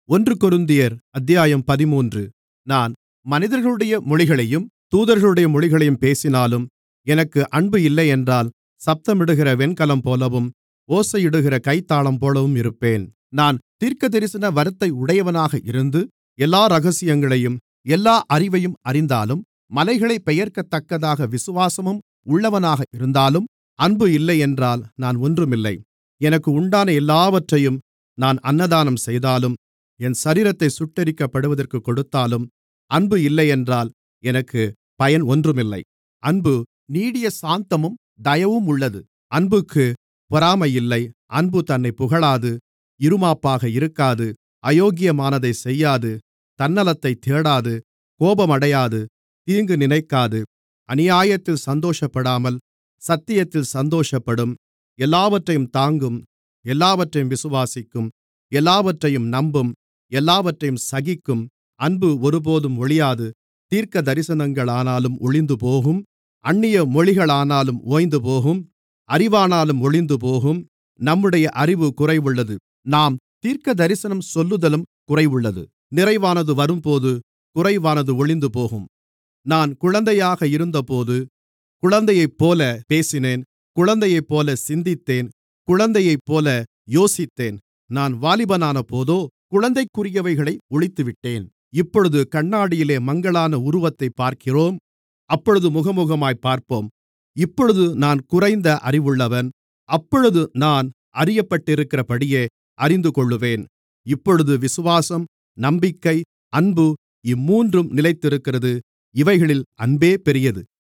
ஒன்று கொரிந்தியர் அத்தியாயம் பதிமூன்று நான் மனிதர்களுடைய மொழிகளையும் தூதர்களுடைய மொழிகளையும் பேசினாலும் எனக்கு அன்பு இல்லையென்றால் சத்தமிடுகிற வெண்கலம்போலவும் ஓசையிடுகிற கைத்தாளம்போலவும் இருப்பேன் நான் தீர்க்கதரிசன வரத்தை உடையவனாக இருந்து எல்லா இரகசியங்களையும் எல்லா அறிவையும் அறிந்தாலும் மலைகளைப் பெயர்க்கத்தக்கதாக விசுவாசமும் உள்ளவனாக இருந்தாலும் அன்பு இல்லையென்றால் நான் ஒன்றுமில்லை எனக்கு உண்டான எல்லாவற்றையும் நான் அன்னதானம் செய்தாலும் என் சரீரத்தை சுட்டெரிக்கப்படுவதற்குக் கொடுத்தாலும் அன்பு இல்லையென்றால் எனக்குப் பயன் ஒன்றுமில்லை அன்பு நீடிய சாந்தமும் தயவும் உள்ளது அன்புக்குப் பொறாமை இல்லை அன்பு தன்னைப் புகழாது இறுமாப்பாக இருக்காது அயோக்கியமானதைச் செய்யாது தன்னலத்தைத் தேடாது கோபமடையாது தீங்கு நினைக்காது அநியாயத்தில் சந்தோஷப்படாமல் சத்தியத்தில் சந்தோஷப்படும் எல்லாவற்றையும் தாங்கும் எல்லாவற்றையும் விசுவாசிக்கும் எல்லாவற்றையும் நம்பும் எல்லாவற்றையும் சகிக்கும் அன்பு ஒருபோதும் ஒழியாது தீர்க்கதரிசனங்களானாலும் ஒழிந்துபோகும் அந்நிய மொழிகளானாலும் ஓய்ந்துபோகும் அறிவானாலும் ஒழிந்துபோகும் நம்முடைய அறிவு குறைவுள்ளது நாம் தீர்க்கதரிசனம் சொல்லுதலும் குறைவுள்ளது நிறைவானது வரும்போது குறைவானது ஒழிந்துபோகும் நான் குழந்தையாக இருந்தபோது குழந்தையைப்போல பேசினேன் குழந்தையைப்போல சிந்தித்தேன் குழந்தையைப்போல யோசித்தேன் நான் வாலிபனானபோதோ குழந்தைக்குரியவைகளை ஒழித்துவிட்டேன் இப்பொழுது கண்ணாடியிலே மங்கலான உருவத்தைப் பார்க்கிறோம் அப்பொழுது முகமுகமாய்ப் பார்ப்போம் இப்பொழுது நான் குறைந்த அறிவுள்ளவன் அப்பொழுது நான் அறியப்பட்டிருக்கிறபடியே அறிந்துகொள்ளுவேன் இப்பொழுது விசுவாசம் நம்பிக்கை அன்பு இம்மூன்றும் நிலைத்திருக்கிறது இவைகளில் அன்பே பெரியது